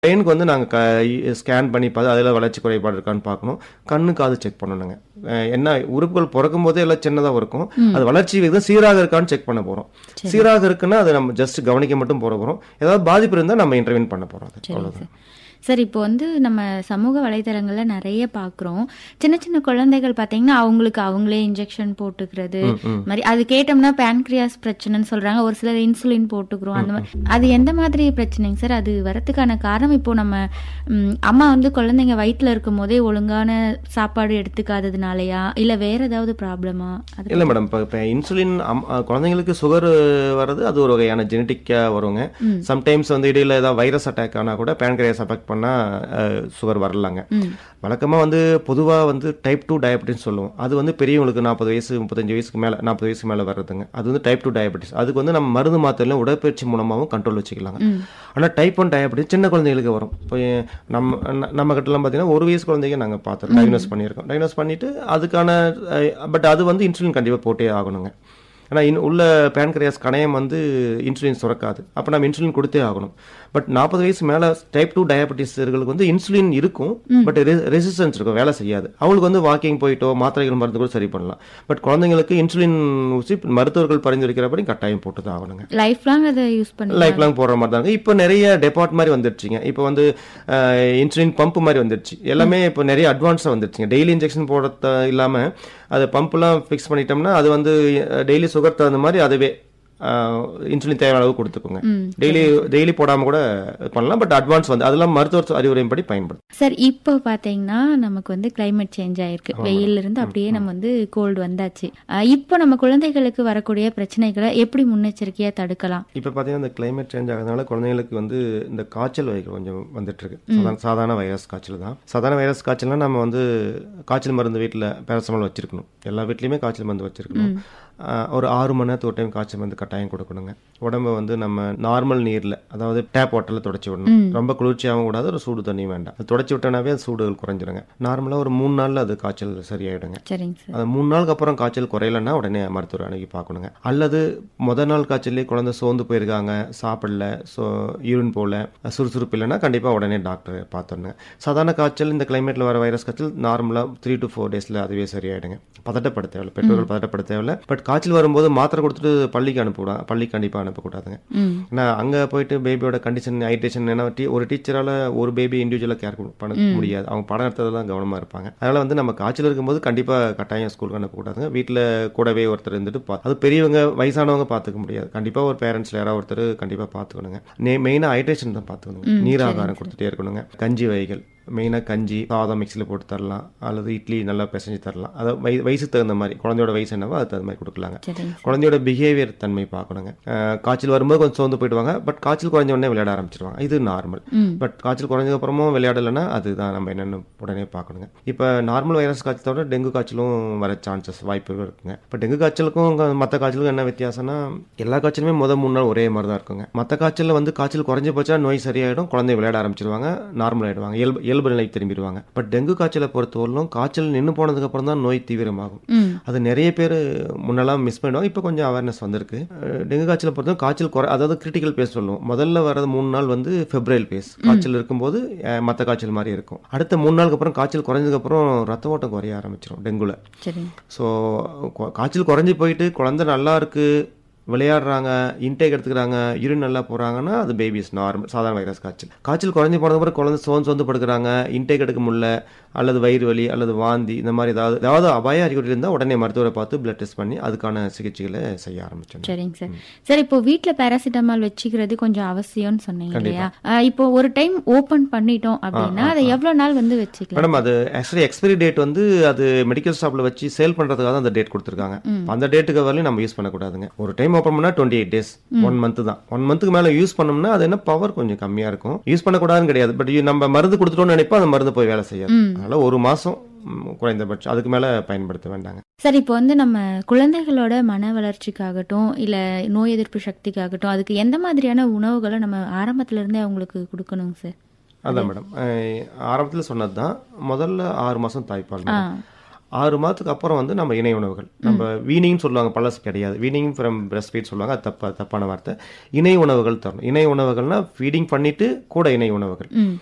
பிரெயினுக்கு வந்து நாங்கள் ஸ்கேன் பண்ணி பார்த்து அதில் வளர்ச்சி குறைபாடு இருக்கான்னு பார்க்கணும் கண்ணு காது செக் பண்ணணுங்க அஹ் என்ன உறுப்புகள் பிறக்கும் போதே எல்லாம் சின்னதாக இருக்கும் அது வளர்ச்சி விகிதம் சீராக இருக்கான்னு செக் பண்ண போகிறோம் சீராக இருக்குன்னா அதை நம்ம ஜஸ்ட் கவனிக்க மட்டும் போற போகிறோம் ஏதாவது பாதிப்பு இருந்தால் நம்ம இன்டர்வியூன் பண்ண போகிறோம் அது அவ்வளோதான் சார் இப்போ வந்து நம்ம சமூக வலைதளங்கள்ல நிறைய பார்க்குறோம் சின்ன சின்ன குழந்தைகள் பார்த்தீங்கன்னா அவங்களுக்கு அவங்களே இன்ஜெக்ஷன் போட்டுக்கிறது மாதிரி அது கேட்டோம்னா பேன்க்ரியாஸ் பிரச்சனைன்னு சொல்றாங்க ஒரு சிலர் இன்சுலின் போட்டுக்கிறோம் அந்த மாதிரி அது எந்த மாதிரி பிரச்சனைங்க சார் அது வரதுக்கான காரணம் இப்போ நம்ம ம், அம்மா வந்து குழந்தைங்க வயிற்றுல இருக்கும் போதே ஒழுங்கான சாப்பாடு எடுத்துக்காததுனாலயா இல்ல வேற ஏதாவது ப்ராப்ளமா அது இல்லை மேடம் இப்போ இப்போ இன்சுலின் அம் அஹ் குழந்தைங்களுக்கு சுகர் வர்றது அது ஒரு வகையான ஜெனட்டிக்காக வருங்க சம்டைம்ஸ் வந்து இடையில ஏதாவது வைரஸ் அட்டாக் ஆனால் கூட பேன்கிரியாஸ் அஃபெக்ட் பண்ணால் சுகர் வரலாங்க வழக்கமாக வந்து பொதுவாக வந்து டைப் டூ டயபெட்டிஸ் சொல்லுவோம் அது வந்து பெரியவங்களுக்கு நாற்பது வயசு முப்பத்தஞ்சு வயசுக்கு மேலே நாற்பது வயசுக்கு மேலே வர்றதுங்க அது வந்து டைப் டூ டயபெட்டிஸ் அதுக்கு வந்து நம்ம மருந்து மாத்திரையிலும் உடற்பயிற்சி மூலமாகவும் கண்ட்ரோல் வச்சுக்கலாங்க ஆனால் டைப் ஒன் டயபெட்டிஸ் சின்ன குழந்தைகளுக்கு வரும் இப்போ எ- நம்ம ந- நம்ம கிட்டலாம் பார்த்தீங்கன்னா ஒரு வயசு குழந்தைங்க நாங்கள் பார்த்துருக்கோம் டயக்னோஸ் பண்ணியிருக்கோம் டயக்னோஸ் பண்ணிட்டு அதுக்கான பட் அது வந்து இன்சுலின் கண்டிப்பாக போட்டே ஆகணுங்க ஏன்னா இன் உள்ள பேன்கிரியாஸ் கணையம் வந்து இன்சுலின் சுரக்காது அப்போ நம்ம இன்சுலின் கொடுத்தே ஆகணும் பட் நாற்பது வயசு மேலே டைப் டூ டயபெட்டிஸ்களுக்கு வந்து இன்சுலின் இருக்கும் பட் ரெசிஸ்டன்ஸ் இருக்கும் வேலை செய்யாது அவங்களுக்கு வந்து வாக்கிங் போயிட்டோ மாத்திரைகள் மருந்து கூட சரி பண்ணலாம் பட் குழந்தைங்களுக்கு இன்சுலின் ஊசி மருத்துவர்கள் பரிந்துரைக்கிறபடி கட்டாயம் போட்டு தான் ஆகணுங்க லைஃப் லாங் அதை யூஸ் பண்ணி லைஃப் லாங் போடுற மாதிரி தாங்க இப்போ நிறைய டெபார்ட் மாதிரி வந்துருச்சுங்க இப்போ வந்து இன்சுலின் பம்ப் மாதிரி வந்துருச்சு எல்லாமே இப்போ நிறைய அட்வான்ஸாக வந்துருச்சுங்க டெய்லி இன்ஜெக்ஷன் போடுறது இல்லாமல் அது பம்ப்லாம் ஃபிக்ஸ் பண்ணிட்டோம்னா அது வந்து டெய்லி சுகர் தகுந்த மாதிரி அதுவே இன்சுலின் தேவையான அளவு கொடுத்துக்குங்க டெய்லி டெய்லி போடாமல் கூட பண்ணலாம் பட் அட்வான்ஸ் வந்து அதெல்லாம் மருத்துவர் அறிவுரையின்படி பயன்படுத்தும் சார் இப்போ பாத்தீங்கன்னா நமக்கு வந்து climate சேஞ்ச் ஆயிருக்கு வெயில்ல இருந்து அப்படியே நம்ம வந்து கோல்டு வந்தாச்சு அஹ் இப்போ நம்ம குழந்தைகளுக்கு வரக்கூடிய பிரச்சனைகளை எப்படி முன்னெச்சரிக்கையா தடுக்கலாம் இப்போ பார்த்தீங்கன்னா இந்த கிளைமேட் சேஞ்ச் ஆகிறதுனால குழந்தைங்களுக்கு வந்து இந்த காய்ச்சல் வகை கொஞ்சம் வந்துட்டு இருக்கு சாதாரண சாதாரண வைரஸ் காய்ச்சல் தான் சாதாரண வைரஸ் காய்ச்சல்னா நம்ம வந்து காய்ச்சல் மருந்து வீட்டில் பேரசமல் வச்சிருக்கணும் எல்லா வீட்லையுமே காய்ச்சல் மருந்து வச்சிருக்கணும் ஆஹ் ஒரு ஆறு மணி நேரத்துக்கு ஒரு டைம் காய்ச்சல் மருந்து கட்டாயம் கொடுக்கணுங்க உடம்ப வந்து நம்ம நார்மல் நீரில் அதாவது டேப் வாட்டரில் தொடச்சி விடணும் ரொம்ப குளிர்ச்சியாகவும் கூடாது ஒரு சூடு தண்ணியும் வேண்டாம் அது தொடச்சி விட்டோன்னாவே அது சூடுகள் குறைஞ்சிருங்க நார்மலாக ஒரு மூணு நாளில் அது காய்ச்சல் சரியாயிடுங்க சரிங்க சார் அது மூணு நாளுக்கு அப்புறம் காய்ச்சல் குறையலன்னா உடனே மருத்துவர் அணுகி பார்க்கணுங்க அல்லது முத நாள் காய்ச்சல்லே குழந்தை சோர்ந்து போயிருக்காங்க சாப்பிடல ஸோ யூரின் போல சுறுசுறுப்பு இல்லைன்னா கண்டிப்பாக உடனே டாக்டர் பார்த்துடணுங்க சாதாரண காய்ச்சல் இந்த கிளைமேட்டில் வர வைரஸ் காய்ச்சல் நார்மலாக த்ரீ டு ஃபோர் டேஸில் அதுவே சரியாயிடுங்க பதட்டப்பட தேவையில்ல பெற்றோர்கள் பதட்டப்பட தேவையில்ல பட் காய்ச்சல் வரும்போது மாத்திரை கொடுத்துட்டு பள்ளிக்கு அனுப்பிவிடாங்க பள்ளிக்கு கண்டிப்பாக அனுப்பக்கூடாதுங்க ஏன்னா அங்கே போயிட்டு பேபியோட கண்டிஷன் ஹைட்ரேஷன் என்ன டீ- ஒரு டீச்சரால் ஒரு பேபி இண்டிவிஜுவலாக கேர் பண்ண முடியாது அவங்க படம் எடுத்ததெல்லாம் கவனமாக இருப்பாங்க அதனால வந்து நம்ம காய்ச்சல் இருக்கும்போது கண்டிப்பாக கட்டாயம் ஸ்கூலுக்கு அனுப்பக்கூடாதுங்க வீட்டில் கூடவே ஒருத்தர் இருந்துட்டு பா அது பெரியவங்க வயசானவங்க பார்த்துக்க முடியாது கண்டிப்பாக ஒரு பேரண்ட்ஸ்ல யாராவது ஒருத்தர் கண்டிப்பாக பார்த்துக்கணுங்க மெயினாக ஹைட்ரேஷன் தான் பார்த்துக்கணுங்க நீராகாரம் கொடுத்துட்டே இருக்கணுங்க கஞ்சி வகைகள் மெயினாக கஞ்சி சாதம் மிக்ஸியில் போட்டு தரலாம் அல்லது இட்லி நல்லா பிசைஞ்சு தரலாம் அதாவது வய வயசுக்கு தகுந்த மாதிரி குழந்தையோட வயசு என்னவோ அது தகுந்த மாதிரி கொடுக்கலாங்க சரிங்க குழந்தையோட பிஹேவியர் தன்மை பார்க்கணுங்க அஹ் காய்ச்சல் வரும்போது கொஞ்சம் சோர்ந்து போயிடுவாங்க பட் காய்ச்சல் குறைஞ்ச உடனே விளையாட ஆரம்பிச்சிருவாங்க இது நார்மல் பட் காய்ச்சல் குறைஞ்சதுக்கு அப்புறமும் விளையாடலைன்னா அதுதான் நம்ம என்னென்னு உடனே பார்க்கணுங்க இப்போ நார்மல் வைரஸ் காய்ச்சலோட டெங்கு காய்ச்சலும் வர சான்சஸ் வாய்ப்புகள் இருக்குங்க இப்போ டெங்கு காய்ச்சலுக்கும் மற்ற காய்ச்சலுக்கும் என்ன வித்தியாசம்னா எல்லா காய்ச்சலுமே முத மூணு நாள் ஒரே மாதிரி தான் இருக்குங்க மற்ற காய்ச்சலில் வந்து காய்ச்சல் குறைஞ்சு போச்சா நோய் சரியாயிடும் குழந்தை விளையாட ஆரம்பிச்சிருவாங்க நார்மல் ஆயிடுவாங்க இயல்பு இயல்பு நிலைக்கு திரும்பிடுவாங்க பட் டெங்கு காய்ச்சலை பொறுத்தவரையிலும் காய்ச்சல் நின்று போனதுக்கு அப்புறம் தான் நோய் தீவிரமாகும் ம் அது நிறைய பேர் முன்னெல்லாம் மிஸ் பண்ணிடுவாங்க இப்போ கொஞ்சம் அவேர்னஸ் வந்திருக்கு அஹ் டெங்கு காய்ச்சலை பொறுத்தவரை காய்ச்சல் குறை அதாவது கிரிட்டிக்கல் பேஸ் சொல்லுவோம் முதல்ல வரது மூணு நாள் வந்து ஃபெப்ரவரி பேஸ் காய்ச்சல் இருக்கும்போது மற்ற காய்ச்சல் மாதிரி இருக்கும் அடுத்த மூணு நாளுக்கு அப்புறம் காய்ச்சல் குறைஞ்சதுக்கப்புறம் ரத்த ஓட்டம் குறைய ஆரம்பிச்சிடும் டெங்குல சரிங்க ஸோ காய்ச்சல் குறைஞ்சி போயிட்டு குழந்தை நல்லா இருக்கு விளையாடுறாங்க இன்டேக் எடுத்துக்கிறாங்க யூரின் நல்லா போறாங்கன்னா அது பேபிஸ் நார்மல் சாதாரண வைரஸ் காய்ச்சல் காய்ச்சல் குறைஞ்சி போனதுக்கு அப்புறம் குழந்தை சோர்ந்து சோர்ந்து படுக்கிறாங்க இன்டேக் எடுக்க முடியல அல்லது வயிறு வலி அல்லது வாந்தி இந்த மாதிரி ஏதாவது ஏதாவது அபாய அறிகுறி இருந்தால் உடனே மருத்துவரை பார்த்து பிளட் டெஸ்ட் பண்ணி அதுக்கான சிகிச்சைகளை செய்ய ஆரம்பிச்சோம் சரிங்க சார் சார் இப்போ வீட்ல பேராசிட்டமால் வச்சுக்கிறது கொஞ்சம் அவசியம்னு சொன்னீங்க இல்லையா அஹ் இப்போ ஒரு டைம் ஓபன் பண்ணிட்டோம் அப்படின்னா அதை எவ்வளவு நாள் வந்து வச்சுக்கலாம் மேடம் அது ஆக்சுவலி எக்ஸ்பைரி டேட் வந்து அது மெடிக்கல் ஷாப்ல வச்சு சேல் பண்றதுக்காக தான் அந்த டேட் கொடுத்துருக்காங்க அந்த டேட்டுக்கு வரலையும் நம்ம யூஸ் பண்ணக்கூடாதுங்க ஒரு டைம் ஓப்பன் பண்ணா twenty eight days one month தான் ஒன் மந்த்துக்கு மேல யூஸ் பண்ணோம்னா அது என்ன பவர் கொஞ்சம் கம்மியா இருக்கும் யூஸ் பண்ணக்கூடாதுன்னு கிடையாது பட் நம்ம மருந்து கொடுத்துட்டோம்னு நினைப்போம் அந்த மருந்து போய் வேலை செய்யாது அதனால ஒரு மாசம் ம், குறைந்தபட்சம் அதுக்கு மேல பயன்படுத்த வேண்டாங்க சார் இப்போ வந்து நம்ம குழந்தைகளோட மன வளர்ச்சிக்காகட்டும் இல்ல நோய் எதிர்ப்பு சக்திக்காகட்டும் அதுக்கு எந்த மாதிரியான உணவுகளை நம்ம ஆரம்பத்துல இருந்தே அவங்களுக்கு கொடுக்கணுங்க சார் அதான் மேடம் ஆரம்பத்தில் சொன்னது தான் முதல்ல ஆறு மாதம் தாய்ப்பால் ஆ மேடம். ஆறு மாதத்துக்கு அப்புறம் வந்து நம்ம இணை உணவுகள் நம்ம வீனிங்னு சொல்லுவாங்க பழசு கிடையாது வீனிங் ஃப்ரம் பிரஸ்ட் ஃபீட் சொல்லுவாங்க அது தப்பா தப்பான வார்த்தை இணை உணவுகள் தரணும் இணை உணவுகள்னா ஃபீடிங் பண்ணிட்டு கூட இணை உணவுகள்